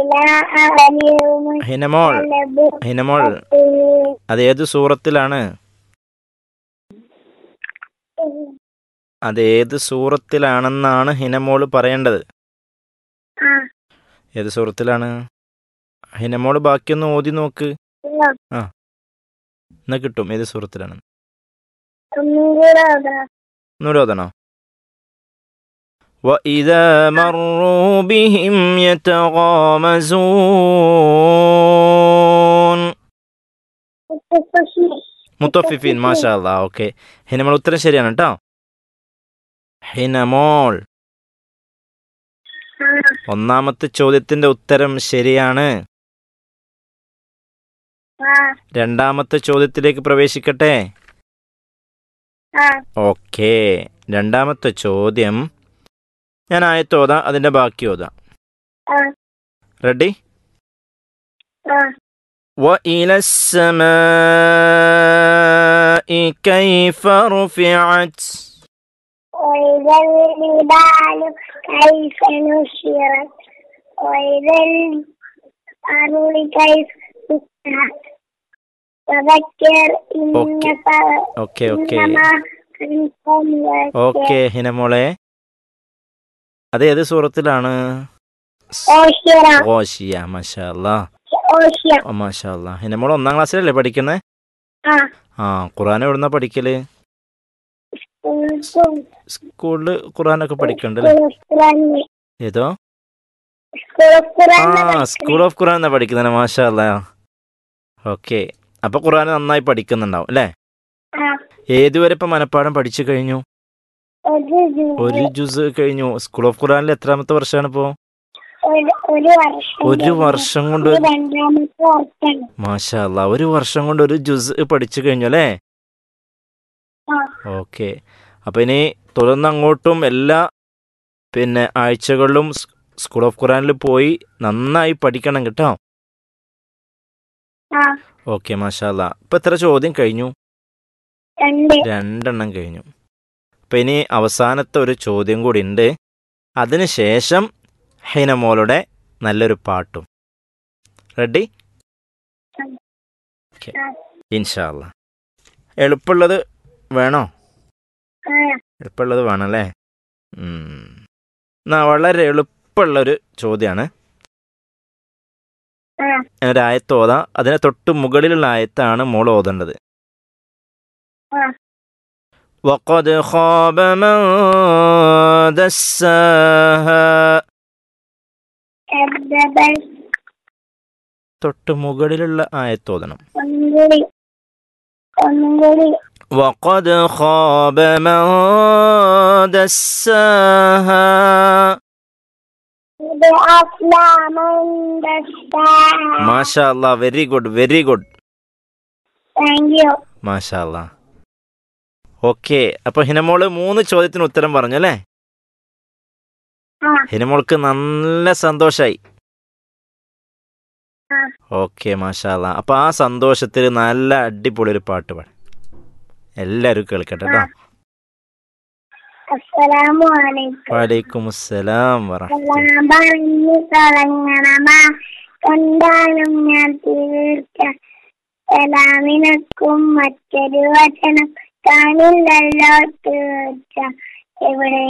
إلى اليوم ഹിനമോൾ لبثت ഹിനമോൾ അത് ഏത് സൂറത്തിലാണ് അത് ഏത് സൂറത്തിലാണെന്നാണ് ഹിനമോൾ പറയേണ്ടത് ആ ഏത് സൂറത്തിലാണ് ഹിനമോൾ ബാക്കിയൊന്ന് ഓതി നോക്ക് എന്നാ കിട്ടും ഏത് സൂറത്തിലാണ് ഒന്നും കൂടെ ഓതാ. ഒന്നുകൂടെ ഓതണോ وإذا مروا بهم يتغامزون മുത്തഫിഫീൻ മാഷാ അല്ലാ ഓക്കെ ഹിനമോൾ ഉത്തരം ശരിയാണ് കേട്ടോ ഹിനമോൾ ആ, ഒന്നാമത്തെ ചോദ്യത്തിന്റെ ഉത്തരം ശരിയാണ് ആ, രണ്ടാമത്തെ ചോദ്യത്തിലേക്ക് പ്രവേശിക്കട്ടെ ആ, ഓക്കെ രണ്ടാമത്തെ ചോദ്യം ഞാൻ ആയത്തോതാം അതിന്റെ ബാക്കി ഓതാം ആ, റെഡി ആ. وإلى السماء كيف رفعت وإذا الجبال كيف نشرت وإذا الأرض كيف سطحت وذكر إن أوكي. ف- ഓക്കെ ഓക്കെ إنما أنت مذكر ഓക്കെ ഹിനമോളെ അത് ഏത് സൂറത്തിലാണ് ഓഷിറ ഓഷിയ മാഷാ അല്ലാ ഓഷിയ ഓ, മാഷാ അല്ലാ ഹിനമോൾ ഒന്നാം ക്ലാസ്സിലല്ലേ പഠിക്കുന്നത് ആ ആ ഖുറാൻ എവിടുന്നാ പഠിക്കല് സ്കൂൾ സ്കൂളിൽ ഖുറാനൊക്കെ പഠിക്കണ്ടല്ലേ ഖുറാനിൽ ഏതോ സ്കൂൾ ആ ഖുറാനിൽ സ്കൂൾ ഓഫ് ഖുറാൻ എന്നാ പഠിക്കുന്നത് മാഷാ അല്ലാ ഓക്കെ അപ്പൊ ഖുറാൻ നന്നായി പഠിക്കുന്നുണ്ടാവും അല്ലേ ആ ഏതുവരെ ഇപ്പൊ മനപ്പാഠം പഠിച്ചു കഴിഞ്ഞു ഒരു ജൂൺ ഒരു ജുസ് കഴിഞ്ഞു സ്കൂൾ ഓഫ് ഖുറാനിൽ എത്രാമത്തെ വർഷമാണ് ഇപ്പോ ഒരു ഒരു വർഷം ഒരു വർഷം കൊണ്ട് ഇത് രണ്ടാമത്തെ വർഷമാണ് മാഷാ അല്ലാ ഒരു വർഷം കൊണ്ട് ഒരു ജുസ് പഠിച്ചു കഴിഞ്ഞു അല്ലേ ആ ഓക്കെ അപ്പൊ ഇനി തുടർന്ന് അങ്ങോട്ടും എല്ലാ പിന്നെ ആഴ്ചകളിലും സ് സ്കൂൾ ഓഫ് ഖുറാനിൽ പോയി നന്നായി പഠിക്കണം കേട്ടോ ആ ഓക്കെ മാഷാല്ല ഇപ്പൊ എത്ര ചോദ്യം കഴിഞ്ഞു രണ്ട് രണ്ടെണ്ണം കഴിഞ്ഞു അപ്പൊ ഇനി അവസാനത്തെ ഒരു ചോദ്യം കൂടി ഉണ്ട് അതിനുശേഷം ഹൈനമോളുടെ നല്ലൊരു പാട്ടും റെഡി ഓക്കെ ആ. ഇൻഷാല്ല എളുപ്പമുള്ളത് വേണോ ആ എളുപ്പമുള്ളത് വേണമല്ലേ ഉം. എന്നാ വളരെ എളുപ്പമുള്ളൊരു ചോദ്യമാണ് ആ ഒരു ആയത്ത് ഓതാം അതിന് തൊട്ട് മുകളിലുള്ള ആയത്താണ് മോൾ ഓതേണ്ടത് ആ وقد خاب من دساها كذب തൊട്ട് മുകളിലുള്ള ആയത്ത് ഓതണം ഒന്നുകൂടി ഒന്നുകൂടി وقد خاب من دساها ഇത് അസ്ലാമൻ മാഷാ അല്ലാ very good very good thank you മാഷാ അല്ലാ ഓക്കെ അപ്പൊ ഹിനമോള് മൂന്ന് ചോദ്യത്തിന് ഉത്തരം പറഞ്ഞു അല്ലേ ആ ഹിനമോൾക്ക് നല്ല സന്തോഷായി ആ ഓക്കെ മാഷാല്ല അപ്പൊ ആ സന്തോഷത്തിൽ നല്ല അടിപൊളി ഒരു പാട്ട് പാടാം എല്ലാവരും കേൾക്കട്ടെ കേട്ടോ അസ്സലാമു അലൈക്കും വലൈക്കും അസ്സലാം വറഹ്മത്തുള്ളാഹി. എല്ലാം പറഞ്ഞു തുടങ്ങണമാ കണ്ടാലും ഞാൻ തീർച്ച സലാമിനക്കും മറ്റൊരു വചനം കാണില്ലല്ലോ തീർച്ച എവിടെ